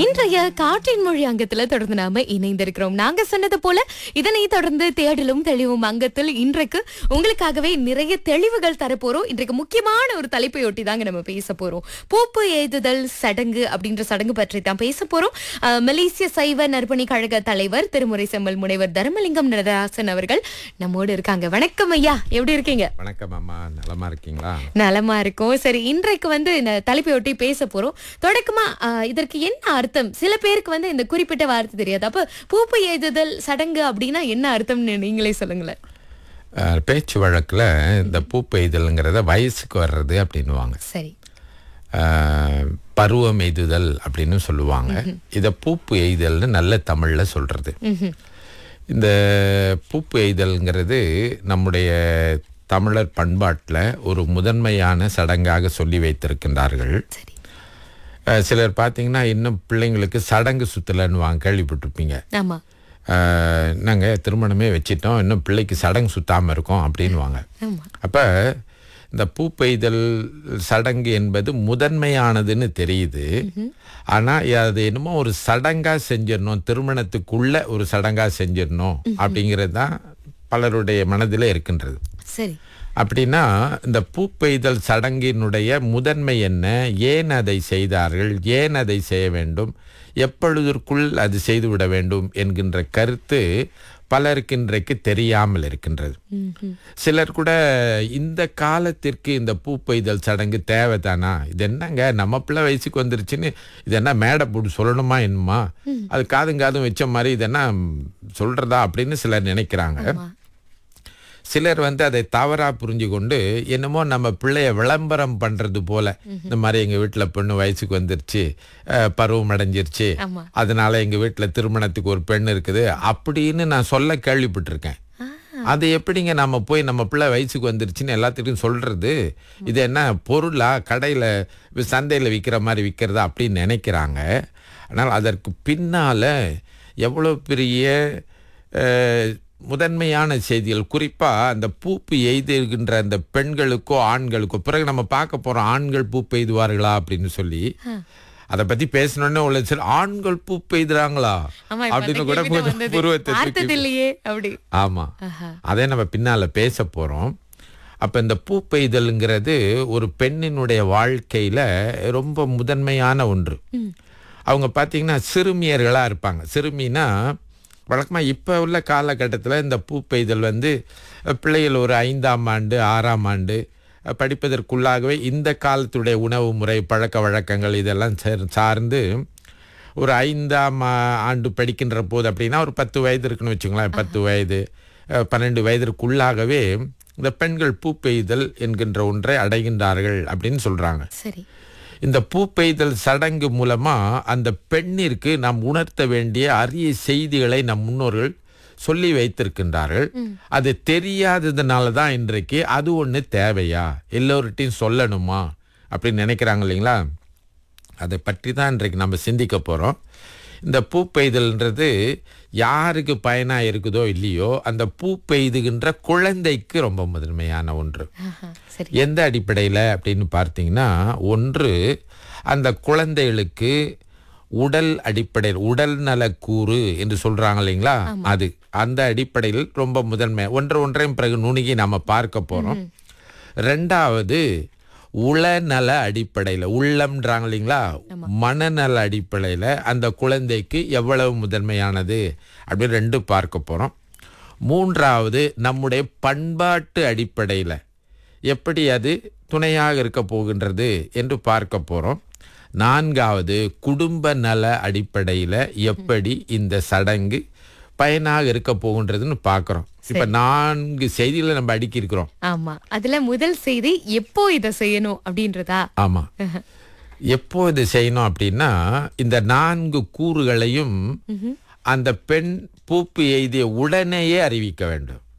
இன்றைய காற்றின் மொழி அங்கத்துல தொடர்ந்து நாம இணைந்திருக்கிறோம் நாங்க சொன்னது போல இதனை தொடர்ந்து தேடலும் தெளிவும் அங்கத்தில் இன்றைக்கு உங்களுக்காகவே நிறைய தெளிவுகள் தரப்போறோம் இன்றைக்கு முக்கியமான ஒரு தலைப்பை ஒட்டி தாங்க நம்ம பேச போறோம் பூப்பு ஏதுதல் சடங்கு அப்படின்ற சடங்கு பற்றி தான் பேச போறோம் அஹ், மலேசிய சைவ நற்பணி கழக தலைவர் திருமுறை செம்மல் முனைவர் தர்மலிங்கம் நடராசன் அவர்கள் நம்மோடு இருக்காங்க வணக்கம் ஐயா எப்படி இருக்கீங்க வணக்கம் அம்மா நலமா இருக்கீங்களா நலமா இருக்கும் சரி இன்றைக்கு வந்து இந்த தலைப்பை ஒட்டி பேச போறோம் தொடக்கமா ஆஹ், இதற்கு என்ன அர்த்தம் சில பேருக்கு வந்து இந்த குறிப்பிட்ட வார்த்தை தெரியாது அப்ப பூப்பு ஏதுதல் சடங்கு அப்படின்னா என்ன அர்த்தம்னு நீங்களே சொல்லுங்களேன் அஹ், பேச்சு வழக்கில் இந்த பூ பெய்தல்ங்கிறத வயசுக்கு வர்றது அப்படின்னுவாங்க சரி அஹ், பருவம் எய்துதல் அப்படின்னு சொல்லுவாங்க இதை பூப்பு எய்தல்னு நல்ல தமிழ்ல சொல்றது ம்ஹும். இந்த பூப்பு எய்தல்ங்கிறது நம்முடைய தமிழர் பண்பாட்டில் ஒரு முதன்மையான சடங்காக சொல்லி வைத்திருக்கின்றார்கள் சரி அஹ், சிலர் பார்த்தீங்கன்னா இன்னும் பிள்ளைங்களுக்கு சடங்கு சுத்தலன்னு வாங்க கேள்விப்பட்டிருப்பீங்க ஆமா நாங்கள் திருமணமே வச்சிட்டோம் இன்னும் பிள்ளைக்கு சடங்கு சுத்தாமல் இருக்கோம் அப்படின்வாங்க ஆமா அப்போ இந்த பூ பெய்தல் சடங்கு என்பது முதன்மையானதுன்னு தெரியுது ஆனால் அது என்னமோ ஒரு சடங்காக செஞ்சிடணும் திருமணத்துக்குள்ள ஒரு சடங்காக செஞ்சிடணும் அப்படிங்கிறது தான் பலருடைய மனதில் இருக்கின்றது சரி அப்படின்னா இந்த பூ பெய்தல் சடங்கினுடைய முதன்மை என்ன ஏன் அதை செய்தார்கள் ஏன் அதை செய்ய வேண்டும் எப்பொழுதற்குள் அது செய்துவிட வேண்டும் என்கின்ற கருத்து பலருக்கு இன்றைக்கு தெரியாமல் இருக்கின்றது ம்ஹும். சிலர் கூட இந்த காலத்திற்கு இந்த பூ பெய்தல் சடங்கு தேவைதானா இது என்னங்க நம்ம பிள்ளை வயசுக்கு வந்துருச்சுன்னு இது என்ன மேடை போட்டு சொல்லணுமா என்னமா அது காதும் காதும் வச்ச மாதிரி இது என்ன சொல்றதா அப்படின்னு சிலர் நினைக்கிறாங்க ஆமா சிலர் வந்து அதை தவறா புரிஞ்சு கொண்டு என்னமோ நம்ம பிள்ளைய விளம்பரம் பண்றது போல இந்த மாதிரி எங்க வீட்டுல பொண்ணு வயசுக்கு வந்துருச்சு அஹ், பருவம் அடைஞ்சிருச்சு ஆமா அதனால எங்க வீட்டுல திருமணத்துக்கு ஒரு பெண் இருக்குது அப்படின்னு நான் சொல்ல கேள்விப்பட்டிருக்கேன் ஆ, அது எப்படிங்க நம்ம போய் நம்ம பிள்ளை வயசுக்கு வந்துருச்சுன்னு எல்லாத்துக்கும் சொல்றது இது என்ன பொருளா கடையில சந்தையில விற்கிற மாதிரி விற்கிறதா அப்படின்னு நினைக்கிறாங்க ஆனால் அதற்கு பின்னால எவ்வளோ பெரிய அஹ், முதன்மையான செய்திகள் குறிப்பா அந்த பூப்பு எய்துகின்ற அந்த பெண்களுக்கோ ஆண்களுக்கோ பிறகு நம்ம பார்க்க போறோம் ஆண்கள் பூப்பு எய்துவார்களா அப்படின்னு சொல்லி அதை பத்தி பேசணுன்னே உள்ள சரி ஆண்கள் பூப்பு எய்துறாங்களா ஆமா இப்ப அப்படின்னு அந்த கூட கேள்விதான் கொஞ்சம் வந்தது. புருவத்தை பார்த்தது தூக்கி- இல்லையே அப்படி ஆமா ஆஹா. அதே நம்ம பின்னால பேச போறோம் அப்ப இந்த பூ பெய்தல்ங்கிறது ஒரு பெண்ணினுடைய வாழ்க்கையில ரொம்ப முதன்மையான ஒன்று அவங்க பார்த்தீங்கன்னா சிறுமியர்களா இருப்பாங்க சிறுமினா வழக்கமாக இப்போ உள்ள காலகட்டத்தில் இந்த பூ பெய்தல் வந்து அஹ், பிள்ளைகள் ஒரு ஐந்தாம் ஆண்டு ஆறாம் ஆண்டு அஹ், படிப்பதற்குள்ளாகவே இந்த காலத்துடைய உணவு முறை பழக்க வழக்கங்கள் இதெல்லாம் சார்- சார்ந்து ஒரு ஐந்தாம் ஆ- ஆண்டு படிக்கின்ற போது அப்படின்னா ஒரு பத்து வயது இருக்குன்னு வச்சுங்களேன் பத்து வயது அஹ், பன்னெண்டு வயதிற்குள்ளாகவே இந்த பெண்கள் பூ பெய்தல் என்கின்ற ஒன்றை அடைகின்றார்கள் அப்படின்னு சொல்றாங்க சரி இந்த பூ பெய்தல் சடங்கு மூலமா அந்த பெண்ணிற்கு நாம் உணர்த்த வேண்டிய அரிய செய்திகளை நம் முன்னோர்கள் சொல்லி வைத்திருக்கின்றார்கள் அது தெரியாததுனால தான் இன்றைக்கு அது ஒன்று தேவையா எல்லோர்கிட்டையும் சொல்லணுமா அப்படின்னு நினைக்கிறாங்க இல்லைங்களா அதை பற்றி தான் இன்றைக்கு நம்ம சிந்திக்க போகிறோம் இந்த பூ பெய்தல்ன்றது யாருக்கு பயனாக இருக்குதோ இல்லையோ அந்த பூ பெய்துகின்ற குழந்தைக்கு ரொம்ப முதன்மையான ஒன்று ஆஹா, சரி எந்த அடிப்படையில் அப்படின்னு பார்த்தீங்கன்னா ஒன்று அந்த குழந்தைகளுக்கு உடல் அடிப்படையில் உடல் நலக்கூறு என்று சொல்றாங்க இல்லைங்களா அது அந்த அடிப்படையில் ரொம்ப முதன்மை ஒன்று ஒன்றையும் பிறகு நுணுகி நாம பார்க்க போறோம் ரெண்டாவது உளநல அடிப்படையில் உள்ளம்ன்றாங்க இல்லைங்களா மனநல அடிப்படையில் அந்த குழந்தைக்கு எவ்வளவு முதன்மையானது அப்படின்னு ரெண்டு பார்க்க போறோம் மூன்றாவது நம்முடைய பண்பாட்டு அடிப்படையில் எப்படி அது துணையாக இருக்க போகின்றது என்று பார்க்க போறோம் நான்காவது குடும்ப நல அடிப்படையில் எப்படி இந்த சடங்கு பயனாக இருக்க போகின்றதுன்னு பார்க்குறோம் இப்போ நான்கு செய்திகளை நம்ம அடுக்கி இருக்கிறோம் ஆமா அதுல முதல் செய்தி எப்போ இதை செய்யணும் அப்படின்றதா ஆமா எப்போ இது செய்யணும் அப்படின்னா இந்த நான்கு கூறுகளையும் அந்த பெண் பூப்பு எய்திய உடனேயே அறிவிக்க வேண்டும்